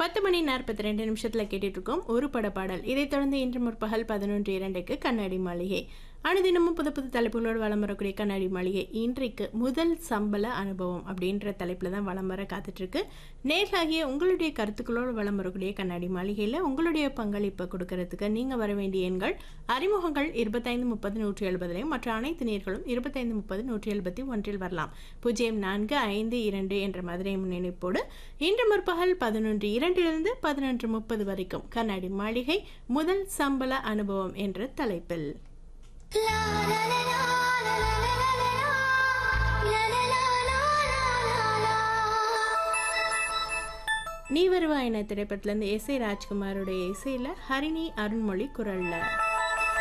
பத்து மணி நாற்பத்தி ரெண்டு நிமிஷத்துல கேட்டுட்டு இருக்கோம் ஒரு பட பாடல் இதைத் தொடர்ந்து இன்று முற்பகல் பதினொன்று இரண்டுக்கு கண்ணாடி மாளிகை அனுதினமும் புது புது தலைப்புகளோடு வலம் வரக்கூடிய கண்ணாடி மாளிகை இன்றைக்கு முதல் சம்பள அனுபவம் அப்படின்ற தலைப்பில் தான் வலம் வர காத்துட்ருக்கு நேர்களாகிய உங்களுடைய கருத்துக்களோடு வலம் வரக்கூடிய கண்ணாடி மாளிகையில் உங்களுடைய பங்களிப்பை கொடுக்கறதுக்கு நீங்கள் வர வேண்டிய எண்கள் அறிமுகங்கள் இருபத்தைந்து முப்பது நூற்றி எழுபதுலையும் மற்ற அனைத்து நேர்களும் இருபத்தைந்து முப்பது நூற்றி எழுபத்தி ஒன்றில் வரலாம் பூஜ்ஜியம் நான்கு ஐந்து இரண்டு என்ற மதுரை முன்னிணைப்போடு இன்று முற்பகல் பதினொன்று இரண்டிலிருந்து பதினொன்று முப்பது வரைக்கும் கண்ணாடி மாளிகை முதல் சம்பள அனுபவம் என்ற தலைப்பில் நீ வருவா என திரைப்படத்திலிருந்து எஸ் ஏ ராஜ்குமாரோடைய இசையில ஹரிணி அருண்மொழி குரல்ல